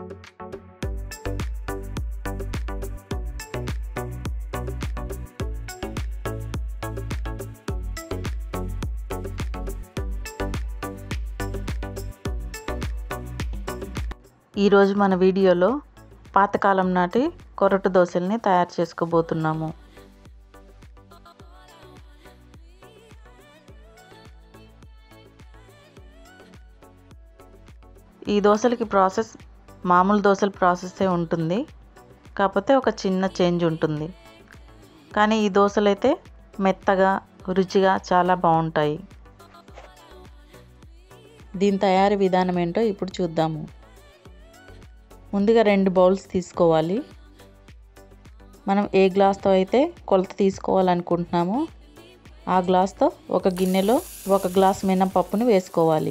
ఈరోజు మన వీడియోలో పాతకాలం నాటి కొరటు దోశల్ని తయారు చేసుకోబోతున్నాము ఈ దోశలకి ప్రాసెస్ మామూలు దోశల ప్రాసెసే ఉంటుంది కాకపోతే ఒక చిన్న చేంజ్ ఉంటుంది కానీ ఈ దోశలు అయితే మెత్తగా రుచిగా చాలా బాగుంటాయి దీని తయారీ విధానం ఏంటో ఇప్పుడు చూద్దాము ముందుగా రెండు బౌల్స్ తీసుకోవాలి మనం ఏ గ్లాస్తో అయితే కొలత తీసుకోవాలనుకుంటున్నామో ఆ గ్లాస్తో ఒక గిన్నెలో ఒక గ్లాస్ మినపప్పును వేసుకోవాలి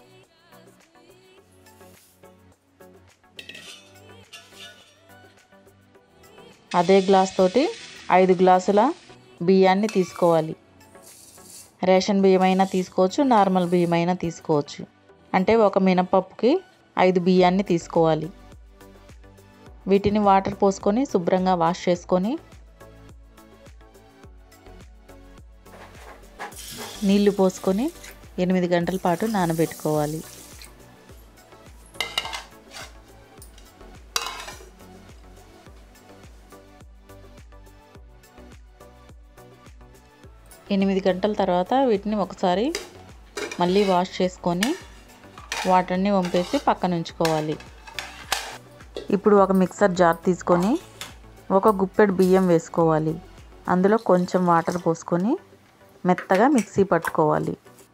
అదే గ్లాస్ తోటి ఐదు గ్లాసుల బియ్యాన్ని తీసుకోవాలి రేషన్ బియ్యం అయినా తీసుకోవచ్చు నార్మల్ బియ్యం అయినా తీసుకోవచ్చు అంటే ఒక మినపప్పుకి ఐదు బియ్యాన్ని తీసుకోవాలి వీటిని వాటర్ పోసుకొని శుభ్రంగా వాష్ చేసుకొని నీళ్లు పోసుకొని ఎనిమిది గంటల పాటు నానబెట్టుకోవాలి ఎనిమిది గంటల తర్వాత వీటిని ఒకసారి మళ్ళీ వాష్ చేసుకొని వాటర్ని వంపేసి పక్కన ఉంచుకోవాలి ఇప్పుడు ఒక మిక్సర్ జార్ తీసుకొని ఒక గుప్పెడు బియ్యం వేసుకోవాలి అందులో కొంచెం వాటర్ పోసుకొని మెత్తగా మిక్సీ పట్టుకోవాలి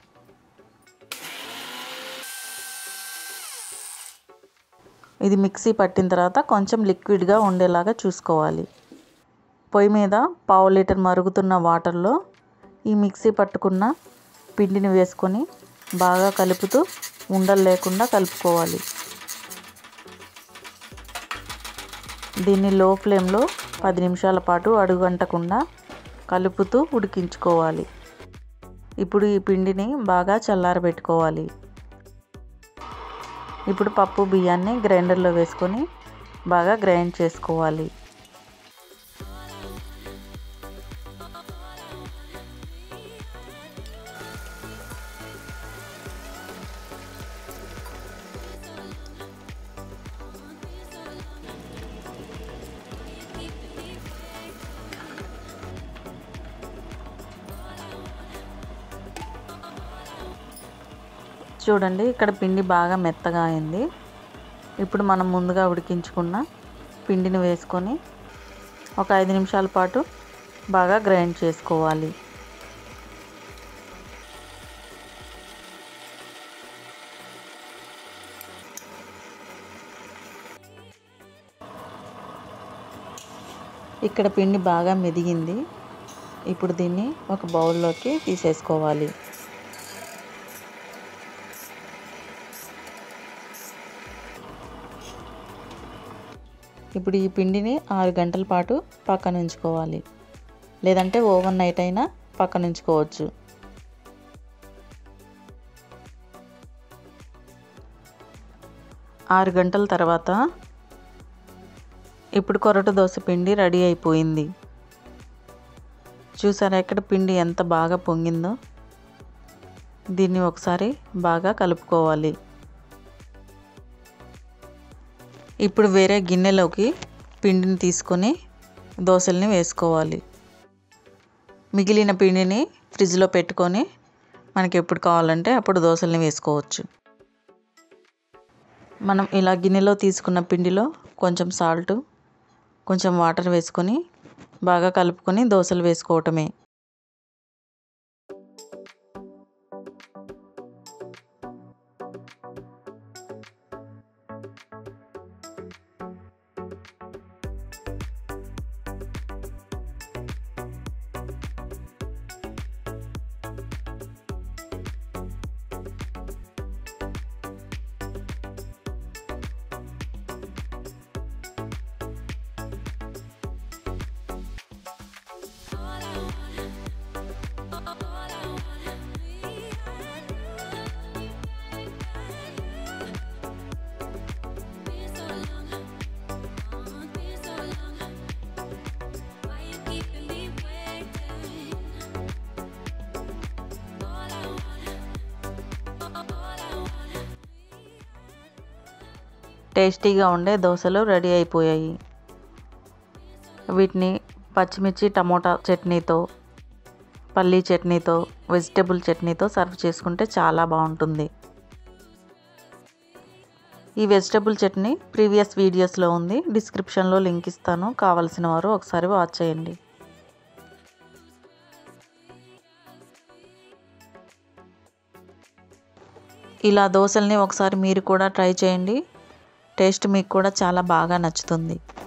ఇది మిక్సీ పట్టిన తర్వాత కొంచెం లిక్విడ్గా ఉండేలాగా చూసుకోవాలి పొయ్యి మీద పావు లీటర్ మరుగుతున్న వాటర్లో ఈ మిక్సీ పట్టుకున్న పిండిని వేసుకొని బాగా కలుపుతూ ఉండలు లేకుండా కలుపుకోవాలి దీన్ని లో ఫ్లేమ్లో పది నిమిషాల పాటు అడుగంటకుండా కలుపుతూ ఉడికించుకోవాలి ఇప్పుడు ఈ పిండిని బాగా చల్లారబెట్టుకోవాలి ఇప్పుడు పప్పు బియ్యాన్ని గ్రైండర్లో వేసుకొని బాగా గ్రైండ్ చేసుకోవాలి చూడండి ఇక్కడ పిండి బాగా మెత్తగా అయింది ఇప్పుడు మనం ముందుగా ఉడికించుకున్న పిండిని వేసుకొని ఒక ఐదు నిమిషాల పాటు బాగా గ్రైండ్ చేసుకోవాలి ఇక్కడ పిండి బాగా మెదిగింది ఇప్పుడు దీన్ని ఒక బౌల్లోకి తీసేసుకోవాలి ఇప్పుడు ఈ పిండిని ఆరు గంటల పాటు పక్కన ఉంచుకోవాలి లేదంటే ఓవర్ నైట్ అయినా పక్కన ఉంచుకోవచ్చు ఆరు గంటల తర్వాత ఇప్పుడు కొరట దోశ పిండి రెడీ అయిపోయింది చూసారా ఎక్కడ పిండి ఎంత బాగా పొంగిందో దీన్ని ఒకసారి బాగా కలుపుకోవాలి ఇప్పుడు వేరే గిన్నెలోకి పిండిని తీసుకొని దోశల్ని వేసుకోవాలి మిగిలిన పిండిని ఫ్రిడ్జ్లో పెట్టుకొని మనకి ఎప్పుడు కావాలంటే అప్పుడు దోశల్ని వేసుకోవచ్చు మనం ఇలా గిన్నెలో తీసుకున్న పిండిలో కొంచెం సాల్ట్ కొంచెం వాటర్ వేసుకొని బాగా కలుపుకొని దోశలు వేసుకోవటమే టేస్టీగా ఉండే దోశలు రెడీ అయిపోయాయి వీటిని పచ్చిమిర్చి టమోటా చట్నీతో పల్లీ చట్నీతో వెజిటేబుల్ చట్నీతో సర్వ్ చేసుకుంటే చాలా బాగుంటుంది ఈ వెజిటేబుల్ చట్నీ ప్రీవియస్ వీడియోస్లో ఉంది డిస్క్రిప్షన్లో లింక్ ఇస్తాను కావలసిన వారు ఒకసారి వాచ్ చేయండి ఇలా దోశల్ని ఒకసారి మీరు కూడా ట్రై చేయండి టేస్ట్ మీకు కూడా చాలా బాగా నచ్చుతుంది